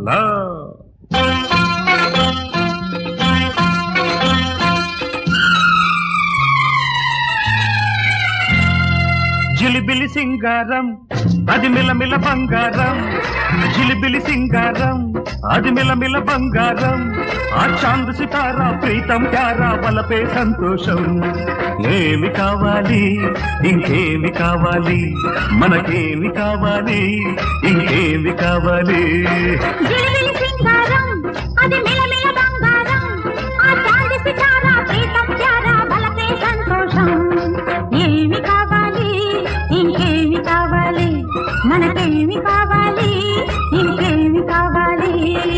లా జిలిబిలి సింగారం అది మిలమిల బంగారం జిలిబిలి సింగారం అది మిలమిల బంగారం ఆ చాంద్ సితారా ప్రీతం ప్యారా వలపే సంతోషం ఏమి కావాలి ఇంకేమి కావాలి మనకేమి కావాలి ఇంకేమి కావాలి జిలిబిలి సింగారం అది మిలమిల బంగారం ఆ చాంది సితారా ప్రీతం ప్యారా బలపే సంతోషం ఏమి కావాలి ఇంకేమి కావాలి మనకేమి కావాలి ఇంకేమి కావాలి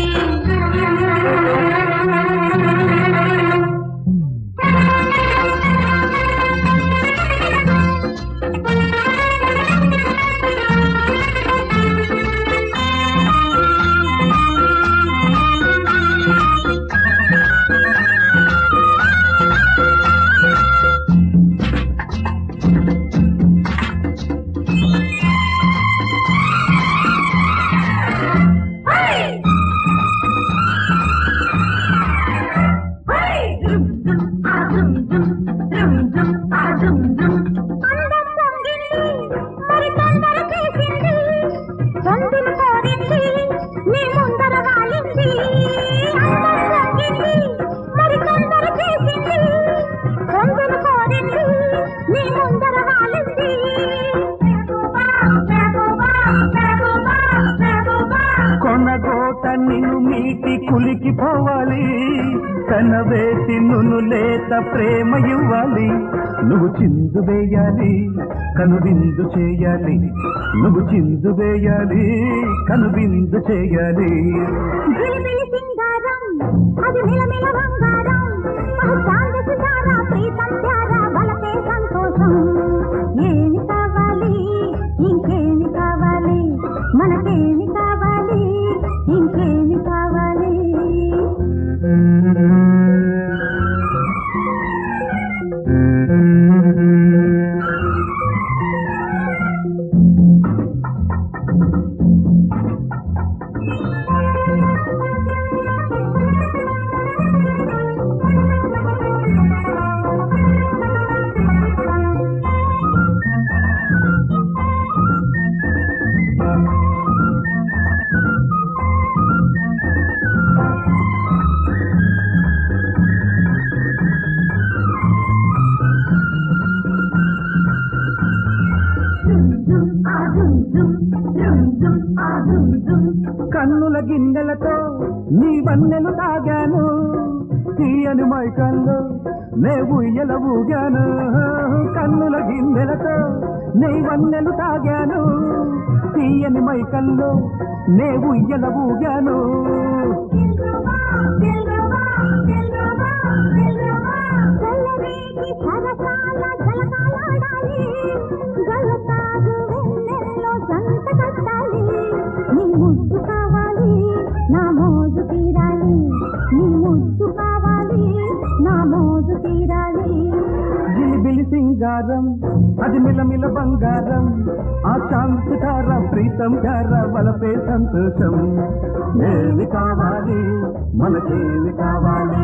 అందం పొంగింది మరి తొందర చేసింది తొందులు కోరింది నీ ముందర వాలింది అందం పొంగింది మరి తొందర చేసింది తొందులు కోరింది నీ ముందర వాలింది కొనగోట నిన్ను మీటి కులికి పోవాలి కన వేసి నును లేత ప్రేమ ఇవ్వాలి నువ్వు చిందు వేయాలి కను విందు చేయాలి నువ్వు చిందు వేయాలి కను విందు చేయాలి జిలిబిలి సింగారం అది మిలమిల బంగారం అది చాంది సితారా ప్రీతం ప్యారా బలపే సంతోషం ఏమి కావాలి ఇంకేమి కావాలి మనకేమి కావాలి ఇంకేమి కావాలి కన్నుల గిన్నెలతో నీ వన్నెలు తాగాను తీయని మైకల్లో నే ఉయ్యల ఊగాను కన్నుల గిన్నెలతో నీ వన్నెలు తాగాను తీయని మైకల్లో నే ఉయ్యల ఊగాను చల్లవేగి సరసాల జలకాలాడాలి జలతారు వెన్నెల్లో సంత కట్టాలి నీ ముద్దు కావాలి నా మోజు తీరాలి నీ ముద్దు కావాలి నా మోజు తీరాలి జిలిబిలి సింగారం అది మిలమిల బంగారం ఆ చాంతికార ప్రీతం గార వలపే సంతోషం ఏమి కావాలి మనకేమి కావాలి